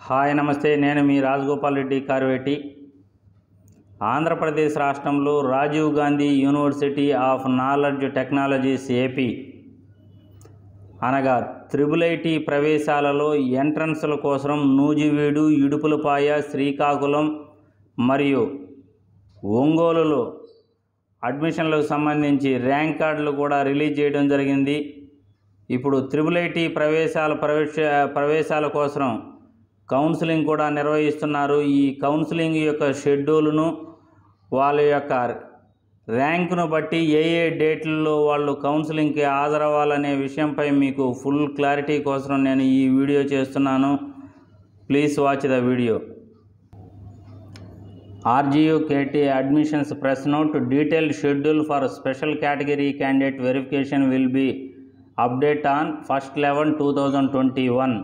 Hi నమస్తే నేను మీ రాజగోపాల్ రెడ్డి కార్వేటి ఆంధ్రప్రదేశ్ రాష్ట్రంలో Rajiv Gandhi university of knowledge technologies AP అనగా త్రిబుల్ ఐటీ ప్రవేశాలలో ఎంట్రన్స్ల కోసం నూజివీడు ఇడుపులపాయ శ్రీకాకుళం మరియు ఒంగోలులో అడ్మిషన్లకు సంబంధించి ర్యాంక్ కార్డులు కూడా రిలీజ్ చేయడం జరిగింది ఇప్పుడు త్రిబుల్ ఐటీ ప్రవేశాల ప్రవేశ ప్రవేశాల కోసం కౌన్సిలింగ్ కూడా నిర్వహిస్తున్నారు ఈ కౌన్సిలింగ్ యొక్క షెడ్యూల్ను వాళ్ళ యొక్క ర్యాంకును బట్టి ఏ ఏ డేట్లలో వాళ్ళు కౌన్సిలింగ్కి హాజరవ్వాలనే విషయంపై మీకు ఫుల్ క్లారిటీ కోసం నేను ఈ వీడియో చేస్తున్నాను please watch the video RGU KT admissions press note detailed schedule for special category candidate verification will be update on first eleven two thousand twenty one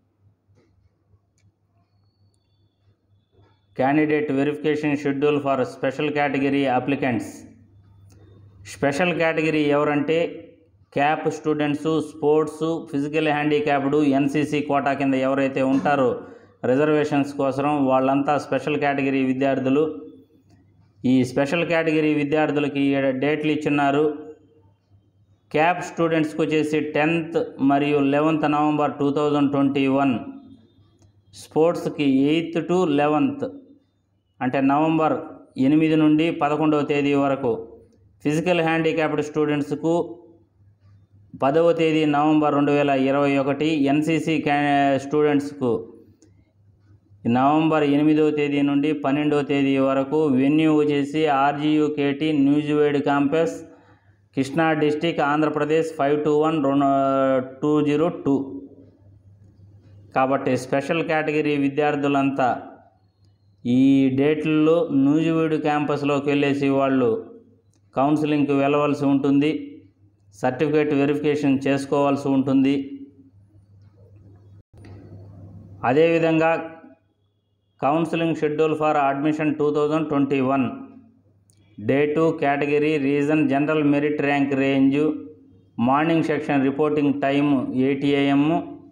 candidate verification schedule for special category applicants special category ఎవరంటే CAP students sports physical handicapped NCC quota కింద ఎవరైతే ఉంటారో reservations కోసం వాళ్ళంతా special category విద్యార్థులు ఈ special category విద్యార్థులకి ఈడ డేట్లు ఇచ్చున్నారు క్యాప్ స్టూడెంట్స్కి వచ్చేసి టెన్త్ మరియు eleventh November two thousand twenty one స్పోర్ట్స్కి ఎయిత్ టు లెవెంత్ అంటే నవంబర్ ఎనిమిది నుండి పదకొండవ తేదీ వరకు ఫిజికల్ హ్యాండిక్యాప్డ్ స్టూడెంట్స్కు పదవ తేదీ నవంబర్ రెండు వేల ఇరవై ఒకటి ఎన్సీసీ క్యా స్టూడెంట్స్కు నవంబర్ ఎనిమిదవ తేదీ నుండి పన్నెండవ తేదీ వరకు వెన్యూ వచ్చేసి RGUKT Nuzvid campus Krishna district Andhra Pradesh five two one రెండు టూ జీరో టూ కాబట్టి స్పెషల్ కేటగిరీ విద్యార్థులంతా ఈ డేట్లలో నూజివీడు క్యాంపస్లోకి వెళ్ళేసి వాళ్ళు కౌన్సిలింగ్కి వెళ్ళవలసి ఉంటుంది సర్టిఫికేట్ వెరిఫికేషన్ చేసుకోవాల్సి ఉంటుంది అదేవిధంగా counselling schedule for admission two thousand twenty one date category region general merit rank range morning section reporting time eight AM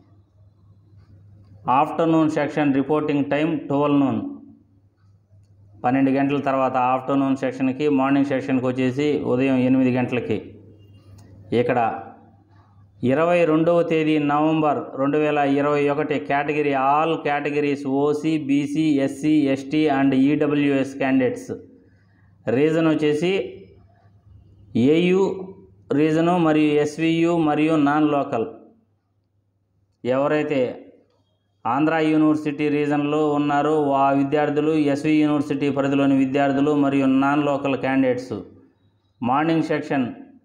afternoon section reporting time twelve noon పన్నెండు గంటల తర్వాత ఆఫ్టర్నూన్ సెక్షన్కి మార్నింగ్ సెక్షన్కి వచ్చేసి ఉదయం ఎనిమిది గంటలకి ఇక్కడ ఇరవై రెండవ తేదీ నవంబర్ రెండు వేల ఇరవై ఒకటి category all categories OC BC SC ST and EWS candidates region వచ్చేసి ఏయు రీజను మరియు ఎస్వియు మరియు నాన్ లోకల్ ఎవరైతే ఆంధ్ర యూనివర్సిటీ రీజన్లో ఉన్నారో ఆ విద్యార్థులు ఎస్వి యూనివర్సిటీ పరిధిలోని విద్యార్థులు మరియు non local candidates morning section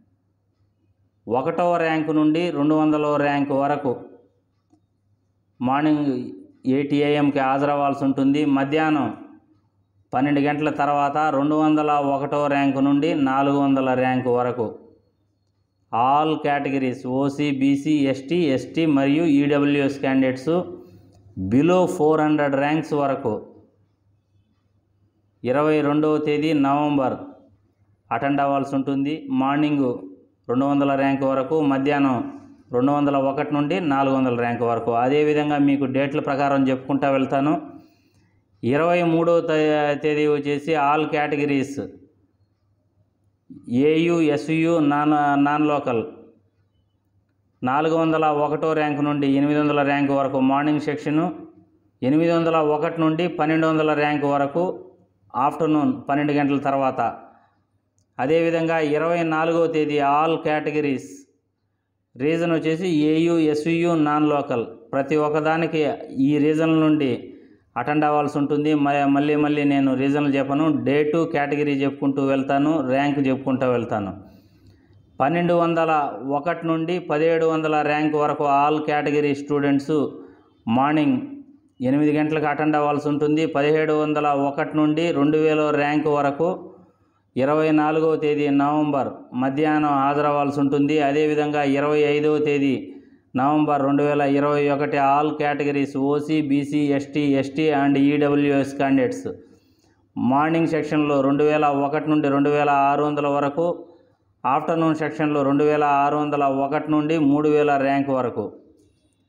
ఒకటవ ర్యాంకు నుండి రెండు వందల ర్యాంకు వరకు మార్నింగ్ ఎయిట్ ఏఎంకి హాజరవ్వాల్సి ఉంటుంది మధ్యాహ్నం పన్నెండు గంటల తర్వాత రెండు వందల ఒకటో ర్యాంకు నుండి నాలుగు వందల ర్యాంకు వరకు all categories OC BC ST ST మరియు EWS candidates below four hundred ranks వరకు ఇరవై రెండవ తేదీ నవంబర్ అటెండ్ అవ్వాల్సి ఉంటుంది మార్నింగ్ రెండు వందల ర్యాంక్ వరకు మధ్యాహ్నం రెండు వందల ఒకటి నుండి నాలుగు వందల ర్యాంక్ వరకు అదేవిధంగా మీకు డేట్ల ప్రకారం చెప్పుకుంటా వెళ్తాను ఇరవై మూడవ తేదీ వచ్చేసి all categories AU SU non non local నాలుగు వందల ఒకటో ర్యాంక్ నుండి ఎనిమిది వందల ర్యాంక్ వరకు మార్నింగ్ సెక్షను ఎనిమిది వందల ఒకటి నుండి పన్నెండు వందల ర్యాంక్ వరకు ఆఫ్టర్నూన్ పన్నెండు గంటల తర్వాత అదేవిధంగా ఇరవై నాలుగవ తేదీ ఆల్ కేటగిరీస్ రీజన్ వచ్చేసి ఏయు ఎస్వియు నాన్ లోకల్ ప్రతి ఒక్కదానికి ఈ రీజన్ నుండి అటెండ్ అవ్వాల్సి ఉంటుంది మళ్ళీ మళ్ళీ నేను రీజన్లు చెప్పను డేటు కేటగిరీ చెప్పుకుంటూ వెళ్తాను ర్యాంక్ చెప్పుకుంటూ వెళ్తాను పన్నెండు వందల ఒకటి నుండి పదిహేడు వందల ర్యాంక్ వరకు ఆల్ కేటగిరీ స్టూడెంట్స్ మార్నింగ్ ఎనిమిది గంటలకు అటెండ్ అవ్వాల్సి ఉంటుంది పదిహేడు వందల ఒకటి నుండి రెండు వేల ర్యాంక్ వరకు ఇరవై నాలుగవ తేదీ నవంబర్ మధ్యాహ్నం హాజరవ్వాల్సి ఉంటుంది అదేవిధంగా ఇరవై ఐదవ తేదీ నవంబర్ రెండు వేల ఇరవై ఒకటి all categories OC BC ST ST and EWS candidates morning సెక్షన్లో రెండు వేల ఒకటి నుండి రెండు వేల ఆరు వందల వరకు ఆఫ్టర్నూన్ సెక్షన్లో రెండు వేల ఆరు వందల ఒకటి నుండి మూడు వేల ర్యాంక్ వరకు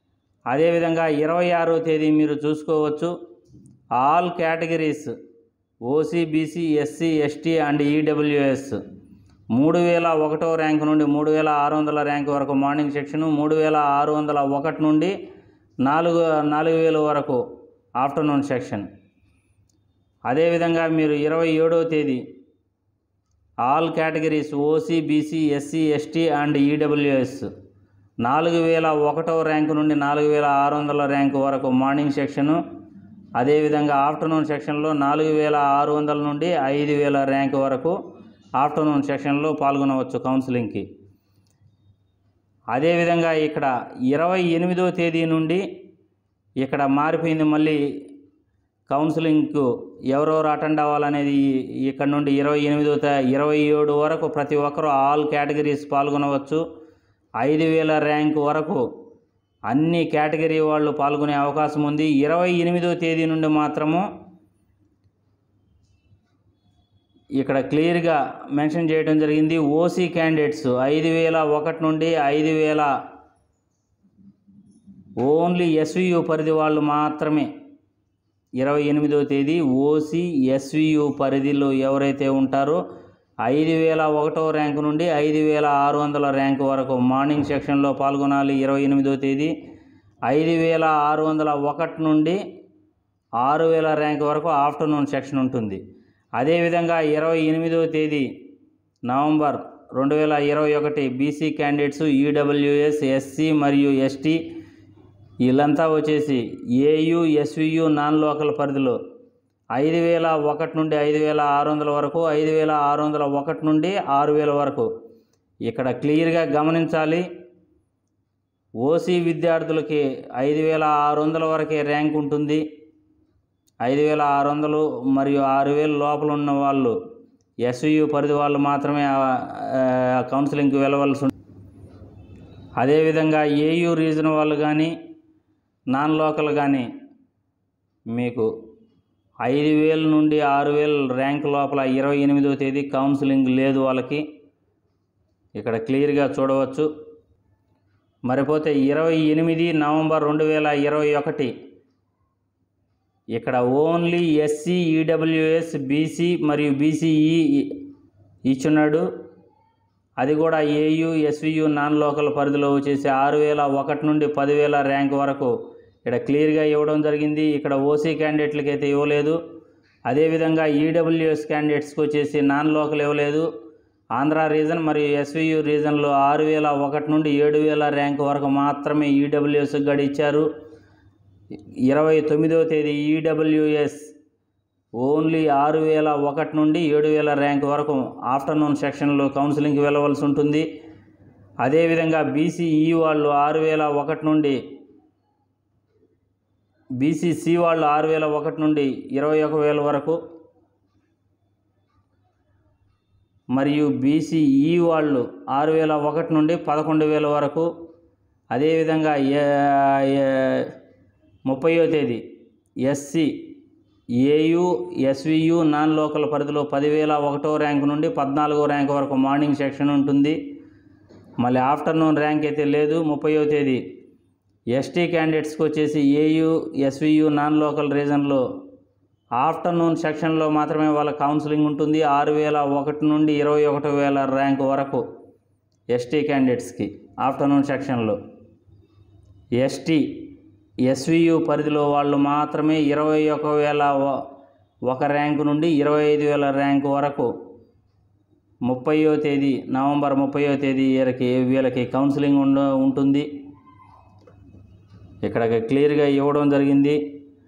అదేవిధంగా ఇరవై ఆరో తేదీ మీరు చూసుకోవచ్చు all categories OC BC SC ST and EWS మూడు వేల ఒకటో ర్యాంక్ నుండి మూడు వేల ఆరు వందల ర్యాంక్ వరకు మార్నింగ్ సెక్షను మూడు వేల ఆరు వందల ఒకటి నుండి నాలుగు నాలుగు వేల వరకు ఆఫ్టర్నూన్ సెక్షన్ అదేవిధంగా మీరు ఇరవై ఏడవ తేదీ all categories OC BC SC ST and EWS నాలుగు వేల ఒకటవ ర్యాంకు నుండి నాలుగు వేల ఆరు వందల ర్యాంకు వరకు మార్నింగ్ సెక్షను అదేవిధంగా ఆఫ్టర్నూన్ సెక్షన్లో నాలుగు వేల ఆరు వందల నుండి ఐదు వేల ర్యాంక్ వరకు ఆఫ్టర్నూన్ సెక్షన్లో పాల్గొనవచ్చు కౌన్సిలింగ్కి అదేవిధంగా ఇక్కడ ఇరవై ఎనిమిదో తేదీ నుండి ఇక్కడ మారిపోయింది మళ్ళీ కౌన్సిలింగ్కు ఎవరెవరు అటెండ్ అవ్వాలనేది ఇక్కడ నుండి ఇరవై ఎనిమిదో తా- ఇరవై ఏడు వరకు ప్రతి ఒక్కరూ ఆల్ కేటగిరీస్ పాల్గొనవచ్చు ఐదు వేల ర్యాంక్ వరకు అన్ని కేటగిరీ వాళ్ళు పాల్గొనే అవకాశం ఉంది ఇరవై ఎనిమిదో తేదీ నుండి మాత్రము ఇక్కడ క్లియర్గా మెన్షన్ చేయడం జరిగింది ఓసీ క్యాండిడేట్స్ ఐదు వేల ఒకటి నుండి ఐదు వేల ఓన్లీ ఎస్వియు పరిధి వాళ్ళు మాత్రమే ఇరవై ఎనిమిదవ తేదీ ఓసీ ఎస్వియు పరిధిలో ఎవరైతే ఉంటారో ఐదు వేల ఒకటో ర్యాంకు నుండి ఐదు వేల ఆరు వందల ర్యాంకు వరకు మార్నింగ్ సెక్షన్లో పాల్గొనాలి ఇరవై ఎనిమిదో తేదీ ఐదు వేల ఆరు వందల ఒకటి నుండి ఆరు వేల ర్యాంక్ వరకు ఆఫ్టర్నూన్ సెక్షన్ ఉంటుంది అదేవిధంగా ఇరవై ఎనిమిదవ తేదీ నవంబర్ రెండు వేల ఇరవై ఒకటి బీసీ క్యాండిడేట్స్ ఈడబ్ల్యూఎస్ ఎస్సీ మరియు ఎస్టీ వీళ్ళంతా వచ్చేసి ఏయు ఎస్వియు నాన్ లోకల్ పరిధిలో ఐదు వేల ఒకటి నుండి ఐదు వేల ఆరు వందల వరకు ఐదు వేల ఆరు వందల ఒకటి నుండి ఆరు వేల వరకు ఇక్కడ క్లియర్గా గమనించాలి ఓసీ విద్యార్థులకి ఐదు వేల ఆరు వందల వరకే ర్యాంక్ ఉంటుంది ఐదు వేల ఆరు వందలు మరియు ఆరు వేల లోపల ఉన్న వాళ్ళు ఎస్వియు పరిధి వాళ్ళు మాత్రమే ఆ, ఆ, కౌన్సిలింగ్కి వెళ్ళవలసి ఉంటుంది అదేవిధంగా ఏయు రీజన్ వాళ్ళు కానీ నాన్ లోకల్ కానీ మీకు ఐదు వేల నుండి ఆరు వేల ర్యాంక్ లోపల ఇరవై ఎనిమిదవ తేదీ కౌన్సిలింగ్ లేదు వాళ్ళకి ఇక్కడ క్లియర్గా చూడవచ్చు మరిపోతే ఇరవై ఎనిమిది నవంబర్ రెండు వేల ఇరవై ఒకటి ఇక్కడ ఓన్లీ ఎస్సీ ఈడబ్ల్యూఎస్ బీసీ మరియు బీసీఈ ఇచ్చున్నాడు అది కూడా ఏయు ఎస్వియు నాన్ లోకల్ పరిధిలో వచ్చేసి ఆరు వేల ఒకటి నుండి పదివేల ర్యాంక్ వరకు ఇక్కడ క్లియర్గా ఇవ్వడం జరిగింది ఇక్కడ ఓసీ క్యాండిడేట్లకి అయితే ఇవ్వలేదు అదేవిధంగా ఈడబ్ల్యూఎస్ క్యాండిడేట్స్కి వచ్చేసి నాన్ లోకల్ ఇవ్వలేదు ఆంధ్ర రీజన్ మరియు ఎస్వియు రీజన్లో ఆరు వేల ఒకటి నుండి ఏడు వేల ర్యాంక్ వరకు మాత్రమే ఈడబ్ల్యూఎస్ గడి ఇచ్చారు ఇరవై తొమ్మిదవ తేదీ ఈడబ్ల్యూఎస్ ఓన్లీ ఆరు వేల ఒకటి నుండి ఏడు వేల ర్యాంక్ వరకు ఆఫ్టర్నూన్ సెక్షన్లో కౌన్సిలింగ్కి వెళ్ళవలసి ఉంటుంది అదేవిధంగా బీసీఈ వాళ్ళు ఆరు వేల ఒకటి నుండి బీసీసీ వాళ్ళు ఆరు వేల ఒకటి నుండి ఇరవై ఒక వేల వరకు మరియు బీసీఈ వాళ్ళు ఆరు వేల ఒకటి నుండి పదకొండు వేల వరకు అదేవిధంగా ఏ- ఏ- ముప్పయో తేదీ SC AU SVU non local పరిధిలో పదివేల ఒకటో ర్యాంక్ నుండి పద్నాలుగో ర్యాంక్ వరకు మార్నింగ్ సెక్షన్ ఉంటుంది మళ్ళీ ఆఫ్టర్నూన్ ర్యాంక్ అయితే లేదు ముప్పయో తేదీ ఎస్టీ క్యాండిడేట్స్కి వచ్చేసి ఏయు ఎస్వియు నాన్ లోకల్ రీజన్లో ఆఫ్టర్నూన్ సెక్షన్లో మాత్రమే వాళ్ళ కౌన్సిలింగ్ ఉంటుంది ఆరు వేల ఒకటి నుండి ఇరవై ఒకటి వేల ర్యాంక్ వరకు ఎస్టీ క్యాండిడేట్స్కి ఆఫ్టర్నూన్ సెక్షన్లో ఎస్టీ ఎస్వియు పరిధిలో వాళ్ళు మాత్రమే ఇరవై ఒక వేల వ- ఒక ర్యాంకు నుండి ఇరవై ఐదు వేల ర్యాంకు వరకు ముప్పయో తేదీ నవంబర్ ముప్పయో తేదీ వీళ్ళకి వీళ్ళకి కౌన్సిలింగ్ ఉండ ఉంటుంది ఇక్కడ క్లియర్గా ఇవ్వడం జరిగింది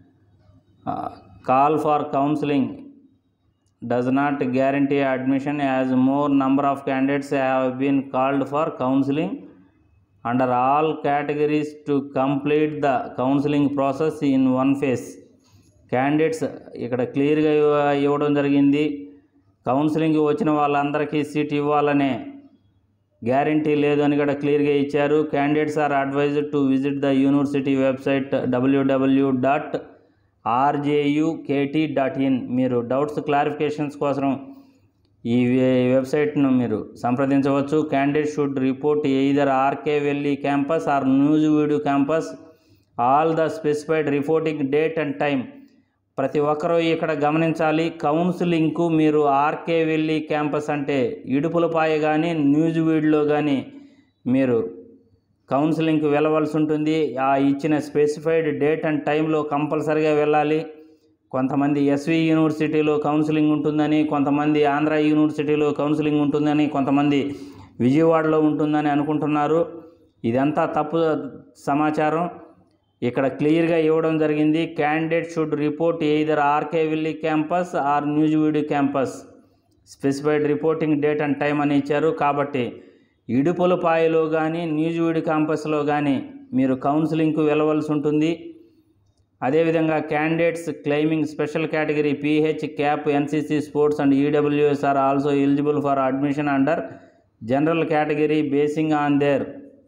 call for counselling does not guarantee admission as more number of candidates have been called for counselling under all categories to complete the counselling process in one phase candidates ఇక్కడ క్లియర్గా ఇవ్వ- ఇవ్వడం జరిగింది కౌన్సిలింగ్ వచ్చిన వాళ్ళందరికీ సీట్ ఇవ్వాలనే guarantee లేదు అని కూడా క్లియర్గా ఇచ్చారు candidates are advised to visit the university website WWW dot RGUKT dot in మీరు డౌట్స్ క్లారిఫికేషన్స్ కోసం ఈ వె- వెబ్సైట్ను మీరు సంప్రదించవచ్చు candidate should report either RK valley campus or Nuzvid campus all the specified reporting date and time ప్రతి ఒక్కరూ ఇక్కడ గమనించాలి కౌన్సిలింగ్కు మీరు ఆర్కే వెళ్ళి క్యాంపస్ అంటే ఇడుపులపాయ కానీ న్యూస్ వీడ్లో కానీ మీరు కౌన్సిలింగ్కి వెళ్ళవలసి ఉంటుంది ఆ ఇచ్చిన స్పెసిఫైడ్ డేట్ అండ్ టైంలో కంపల్సరిగా వెళ్ళాలి కొంతమంది ఎస్వి యూనివర్సిటీలో కౌన్సిలింగ్ ఉంటుందని కొంతమంది ఆంధ్ర యూనివర్సిటీలో కౌన్సిలింగ్ ఉంటుందని కొంతమంది విజయవాడలో ఉంటుందని అనుకుంటున్నారు ఇదంతా తప్పు సమాచారం ఇక్కడ క్లియర్గా ఇవ్వడం జరిగింది candidate should report either RK valley campus or Nuzvid campus specified reporting date and time అని ఇచ్చారు కాబట్టి ఇడుపులపాయలో కానీ న్యూజ్ వీడియో క్యాంపస్లో కానీ మీరు కౌన్సిలింగ్కు వెళ్ళవలసి ఉంటుంది అదేవిధంగా candidates claiming special category PH CAP NCC sports and EWS are also eligible for admission under general category basing on their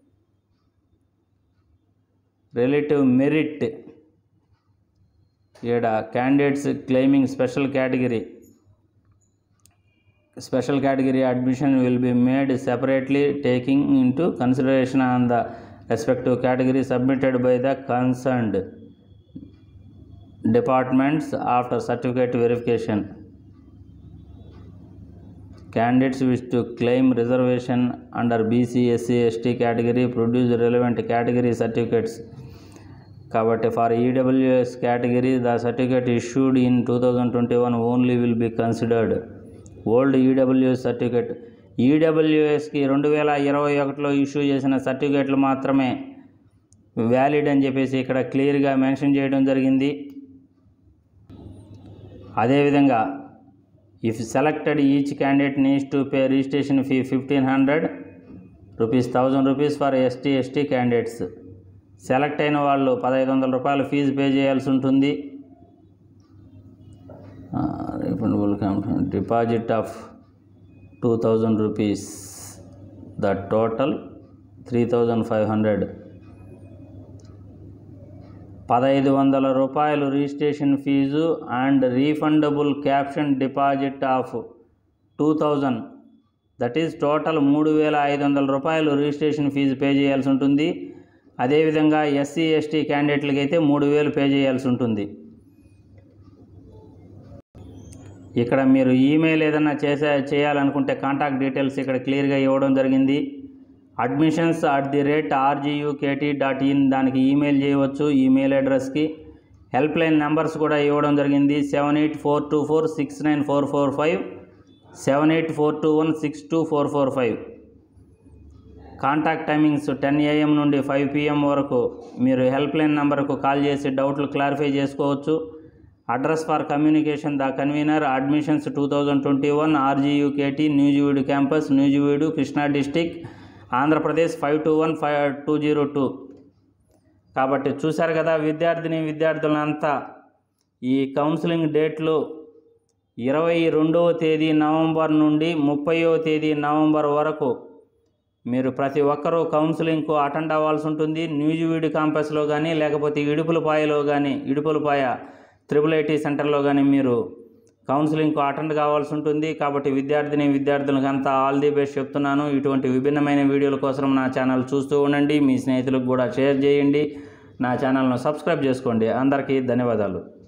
relative merit the candidates claiming special category special category admission will be made separately taking into consideration on the respective category submitted by the concerned departments after certificate verification candidates wish to claim reservation under BC, SC, ST category produce relevant category certificates. కాబట్టి for EWS category the certificate issued in two thousand twenty one only will be considered old EWS certificate ఈడబ్ల్యూఎస్కి రెండు వేల ఇరవై ఒకటిలో issue చేసిన సర్టిఫికేట్లు మాత్రమే valid అని చెప్పేసి ఇక్కడ క్లియర్గా మెన్షన్ చేయడం జరిగింది అదేవిధంగా if selected each candidate needs to pay registration fee fifteen hundred rupees thousand rupees for ST ST candidates select అయిన వాళ్ళు పదహైదు వందల రూపాయలు ఫీజు పే చేయాల్సి ఉంటుంది refundable deposit of two thousand rupees the total three thousand five hundred పదహైదు వందల రూపాయలు registration fee and refundable caution deposit of two thousand that is total మూడు వేల ఐదు వందల రూపాయలు రిజిస్ట్రేషన్ ఫీజు పే చేయాల్సి ఉంటుంది అదేవిధంగా ఎస్సీ ఎస్టీ క్యాండిడేట్లకి అయితే మూడు వేలు పే చేయాల్సి ఉంటుంది ఇక్కడ మీరు ఈమెయిల్ ఏదైనా చేసే చేయాలనుకుంటే కాంటాక్ట్ డీటెయిల్స్ ఇక్కడ క్లియర్గా ఇవ్వడం జరిగింది admissions at the rate RGUKT dot in దానికి ఈమెయిల్ చేయవచ్చు ఈమెయిల్ అడ్రస్కి హెల్ప్ లైన్ నెంబర్స్ కూడా ఇవ్వడం జరిగింది seven eight four two four six nine four four five seven eight four two one six two four four five contact timings ten AM నుండి five PM వరకు మీరు help line నెంబర్కు call చేసి డౌట్లు clarify చేసుకోవచ్చు address for communication the convener admissions two thousand twenty one RGUKT Nuzvid campus Nuzvid Krishna district Andhra Pradesh five two one five two zero two కాబట్టి చూశారు కదా విద్యార్థిని విద్యార్థులంతా ఈ కౌన్సిలింగ్ డేట్లు ఇరవై రెండవ తేదీ నవంబర్ నుండి ముప్పైవ తేదీ నవంబర్ వరకు మీరు ప్రతి ఒక్కరూ కౌన్సిలింగ్కు అటెండ్ అవ్వాల్సి ఉంటుంది న్యూజివీడి క్యాంపస్లో కానీ లేకపోతే ఇడుపులపాయలో కానీ ఇడుపులపాయ త్రిబుల్ ఐటీ సెంటర్లో కానీ మీరు కౌన్సిలింగ్కు అటెండ్ కావాల్సి ఉంటుంది కాబట్టి విద్యార్థిని విద్యార్థులకు అంతా ఆల్ ది బెస్ట్ చెప్తున్నాను ఇటువంటి విభిన్నమైన వీడియోల కోసం నా ఛానల్ చూస్తూ ఉండండి మీ స్నేహితులకు కూడా షేర్ చేయండి నా ఛానల్ను సబ్స్క్రైబ్ చేసుకోండి అందరికీ ధన్యవాదాలు